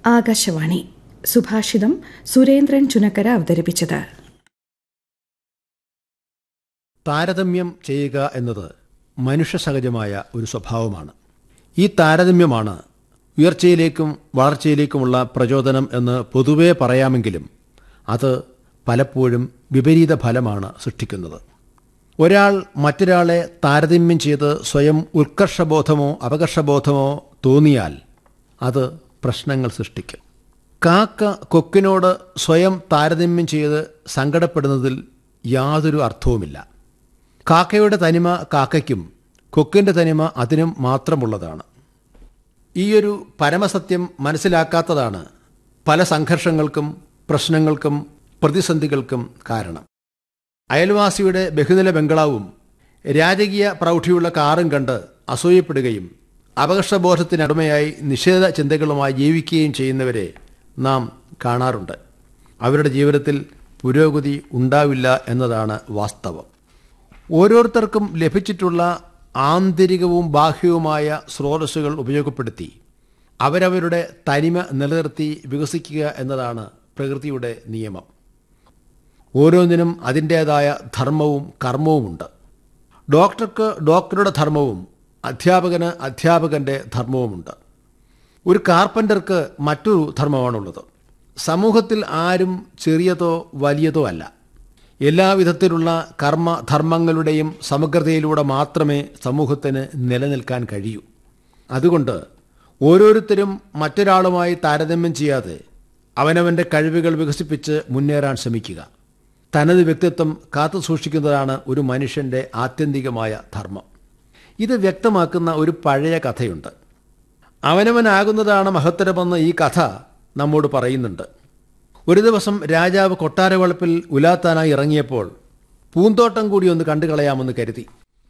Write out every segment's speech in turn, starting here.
ആകാശവാണി സുഭാഷിതം സുരേന്ദ്രൻ ചുനക്കര അവതരിപ്പിച്ചത് താരതമ്യം ചെയ്യുക എന്നത് മനുഷ്യസഹജമായ ഒരു സ്വഭാവമാണ് ഈ താരതമ്യമാണ് ഉയർച്ചയിലേക്കും വളർച്ചയിലേക്കുമുള്ള പ്രചോദനം എന്ന് പൊതുവേ പറയാമെങ്കിലും അത് പലപ്പോഴും വിപരീത ഫലമാണ് സൃഷ്ടിക്കുന്നത് ഒരാൾ മറ്റൊരാളെ താരതമ്യം ചെയ്ത് സ്വയം ഉത്കർഷബോധമോ അപകർഷബോധമോ തോന്നിയാൽ അത് പ്രശ്നങ്ങൾ സൃഷ്ടിക്കും കാക്ക കൊക്കിനോട് സ്വയം താരതമ്യം ചെയ്ത് സങ്കടപ്പെടുന്നതിൽ യാതൊരു അർത്ഥവുമില്ല കാക്കയുടെ തനിമ കാക്കയ്ക്കും കൊക്കിൻ്റെ തനിമ അതിനും മാത്രമുള്ളതാണ് ഈയൊരു പരമസത്യം മനസ്സിലാക്കാത്തതാണ് പല സംഘർഷങ്ങൾക്കും പ്രശ്നങ്ങൾക്കും പ്രതിസന്ധികൾക്കും കാരണം അയൽവാസിയുടെ ബഹുനില ബംഗ്ലാവും രാജകീയ പ്രൗഢിയുള്ള കാറും കണ്ട് അസൂയപ്പെടുകയും അപകർഷബോധത്തിനടിമയായി നിഷേധ ചിന്തകളുമായി ജീവിക്കുകയും ചെയ്യുന്നവരെ നാം കാണാറുണ്ട് അവരുടെ ജീവിതത്തിൽ പുരോഗതി ഉണ്ടാവില്ല എന്നതാണ് വാസ്തവം ഓരോരുത്തർക്കും ലഭിച്ചിട്ടുള്ള ആന്തരികവും ബാഹ്യവുമായ സ്രോതസ്സുകൾ ഉപയോഗപ്പെടുത്തി അവരവരുടെ തനിമ നിലനിർത്തി വികസിക്കുക എന്നതാണ് പ്രകൃതിയുടെ നിയമം ഓരോന്നിനും അതിൻ്റേതായ ധർമ്മവും കർമ്മവുമുണ്ട് ഡോക്ടർക്ക് ഡോക്ടറുടെ ധർമ്മവും അധ്യാപകന് അധ്യാപകൻ്റെ ധർമ്മവുമുണ്ട് ഒരു കാർപ്പൻ്റർക്ക് മറ്റൊരു ധർമ്മമാണുള്ളത് സമൂഹത്തിൽ ആരും ചെറിയതോ വലിയതോ അല്ല എല്ലാവിധത്തിലുള്ള കർമ്മ ധർമ്മങ്ങളുടെയും സമഗ്രതയിലൂടെ മാത്രമേ സമൂഹത്തിന് നിലനിൽക്കാൻ കഴിയൂ അതുകൊണ്ട് ഓരോരുത്തരും മറ്റൊരാളുമായി താരതമ്യം ചെയ്യാതെ അവനവൻ്റെ കഴിവുകൾ വികസിപ്പിച്ച് മുന്നേറാൻ ശ്രമിക്കുക തനത് വ്യക്തിത്വം കാത്തു സൂക്ഷിക്കുന്നതാണ് ഒരു മനുഷ്യൻ്റെ ആത്യന്തികമായ ധർമ്മം ഇത് വ്യക്തമാക്കുന്ന ഒരു പഴയ കഥയുണ്ട് അവനവനാകുന്നതാണ് മഹത്തരമെന്ന് ഈ കഥ നമ്മോട് പറയുന്നുണ്ട് ഒരു ദിവസം രാജാവ് കൊട്ടാരവളപ്പിൽ ഉലാത്താനായി ഇറങ്ങിയപ്പോൾ പൂന്തോട്ടം കൂടി ഒന്ന് കണ്ടു കളയാമെന്ന് കരുതി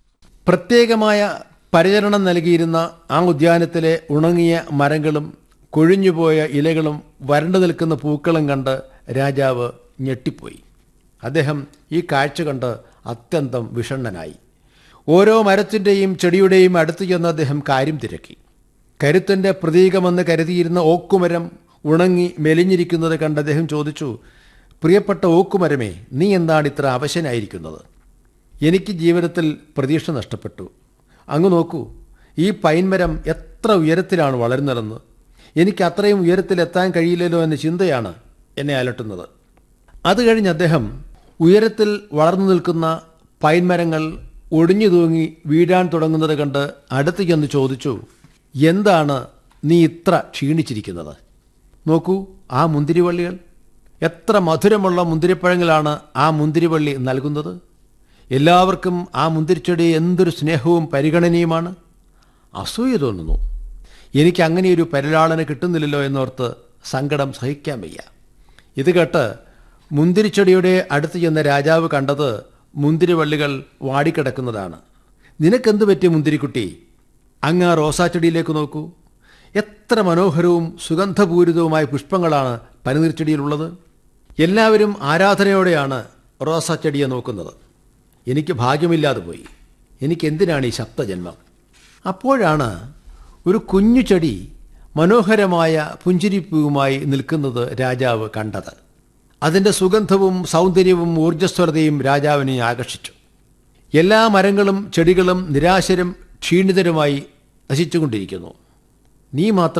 പ്രത്യേകമായ പരിചരണം നൽകിയിരുന്ന ആ ഉദ്യാനത്തിലെ ഉണങ്ങിയ മരങ്ങളും കൊഴിഞ്ഞുപോയ ഇലകളും വരണ്ടു നിൽക്കുന്ന പൂക്കളും കണ്ട് രാജാവ് ഞെട്ടിപ്പോയി അദ്ദേഹം ഈ കാഴ്ച കണ്ട് അത്യന്തം വിഷണ്ണനായി ഓരോ മരത്തിൻ്റെയും ചെടിയുടെയും അടുത്ത് ചെന്ന് അദ്ദേഹം കാര്യം തിരക്കി കരുത്തിൻ്റെ പ്രതീകമെന്ന് കരുതിയിരുന്ന ഓക്കുമരം ഉണങ്ങി മെലിഞ്ഞിരിക്കുന്നത് കണ്ട് അദ്ദേഹം ചോദിച്ചു പ്രിയപ്പെട്ട ഓക്കുമരമേ നീ എന്താണ് ഇത്ര അവശനായിരിക്കുന്നത് എനിക്ക് ജീവിതത്തിൽ പ്രതീക്ഷ നഷ്ടപ്പെട്ടു അങ്ങ് നോക്കൂ ഈ പൈൻമരം എത്ര ഉയരത്തിലാണ് വളരുന്നതെന്ന് എനിക്ക് അത്രയും ഉയരത്തിലെത്താൻ കഴിയില്ലല്ലോ എന്ന ചിന്തയാണ് എന്നെ അലട്ടുന്നത് അത് കഴിഞ്ഞ് അദ്ദേഹം ഉയരത്തിൽ വളർന്നു നിൽക്കുന്ന പൈൻമരങ്ങൾ ഒടിഞ്ഞു തൂങ്ങി വീഴാൻ തുടങ്ങുന്നത് കണ്ട് അടുത്ത് ചെന്ന് ചോദിച്ചു എന്താണ് നീ ഇത്ര ക്ഷീണിച്ചിരിക്കുന്നത് നോക്കൂ ആ മുന്തിരിവള്ളികൾ എത്ര മധുരമുള്ള മുന്തിരിപ്പഴങ്ങളാണ് ആ മുന്തിരിവള്ളി നൽകുന്നത് എല്ലാവർക്കും ആ മുന്തിരിച്ചെടി എന്തൊരു സ്നേഹവും പരിഗണനയുമാണ് അസൂയ തോന്നുന്നു എനിക്ക് അങ്ങനെയൊരു പരിലാളന കിട്ടുന്നില്ലല്ലോ എന്നോർത്ത് സങ്കടം സഹിക്കാൻ വയ്യ ഇത് കേട്ട് മുന്തിരിച്ചെടിയുടെ അടുത്ത് ചെന്ന രാജാവ് കണ്ടത് മുന്തിരിവള്ളികൾ വാടിക്കിടക്കുന്നതാണ് നിനക്കെന്ത് പറ്റിയ മുന്തിരിക്കുട്ടി അങ്ങ് ആ റോസാച്ചെടിയിലേക്ക് നോക്കൂ എത്ര മനോഹരവും സുഗന്ധപൂരിതവുമായ പുഷ്പങ്ങളാണ് പനിനീർച്ചെടിയിലുള്ളത് എല്ലാവരും ആരാധനയോടെയാണ് റോസാച്ചെടിയെ നോക്കുന്നത് എനിക്ക് ഭാഗ്യമില്ലാതെ പോയി എനിക്കെന്തിനാണ് ഈ ശബ്ദജന്മം അപ്പോഴാണ് ഒരു കുഞ്ഞു ചെടി മനോഹരമായ പുഞ്ചിരിപ്പൂവുമായി നിൽക്കുന്നത് രാജാവ് കണ്ടത് അതിൻ്റെ സുഗന്ധവും സൗന്ദര്യവും ഊർജ്ജസ്വലതയും രാജാവിനെ ആകർഷിച്ചു എല്ലാ മരങ്ങളും ചെടികളും നിരാശരും ക്ഷീണിതരുമായി നശിച്ചുകൊണ്ടിരിക്കുന്നു നീ മാത്രം